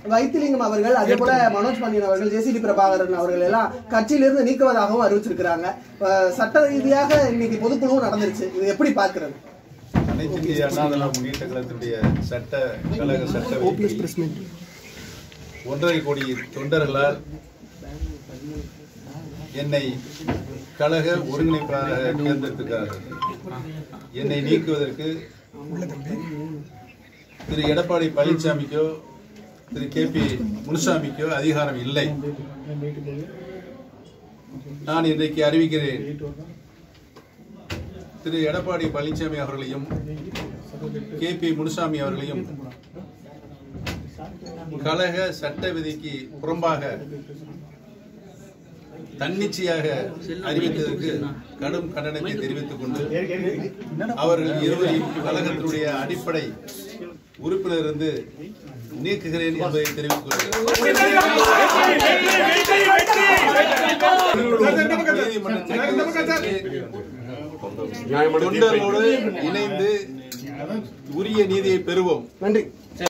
வைத்திலிங்கம் அவர்கள் அதே போல மனோஜ் பாண்டியன் அவர்கள் ஜேசிடி பிரபாகரன் அவர்கள் எல்லாம் கட்சியிலிருந்து நீக்குவதாகவும் அறிவிச்சிருக்கிறாங்க அஹ் சட்ட ரீதியாக இன்னைக்கு பொதுக்குழுவும் நடந்துருச்சு இது எப்படி பார்க்கிறது அனைத்து இந்திய அண்ணா திராவிட முன்னேற்ற கழகத்தினுடைய சட்ட கழக சட்ட விதிப்படி ஒன்றரை கோடி தொண்டர்களால் என்னை கழக ஒருங்கிணைப்பாளராக தேர்ந்தெடுத்திருக்கிறார்கள் என்னை நீக்குவதற்கு திரு எடப்பாடி பழனிசாமிக்கோ திரு கே பி முனுசாமிக்கோ அதிகாரம் இல்லை நான் இன்றைக்கு அறிவிக்கிறேன் திரு எடப்பாடி பழனிசாமி அவர்களையும் கே பி முனுசாமி அவர்களையும் கழக சட்ட விதிக்கு புறம்பாக தன்னிச்சையாக அறிவித்ததற்கு கடும் கண்டனத்தை தெரிவித்துக் கொண்டு அவர்கள் இருவரையும் கழகத்தினுடைய அடிப்படை உறுப்பினர் இருந்து நீக்குகிறேன் என்பதை தெரிவித்துக் கொள்கிறேன் தொண்டர்களோடு இணைந்து உரிய நீதியை பெறுவோம் நன்றி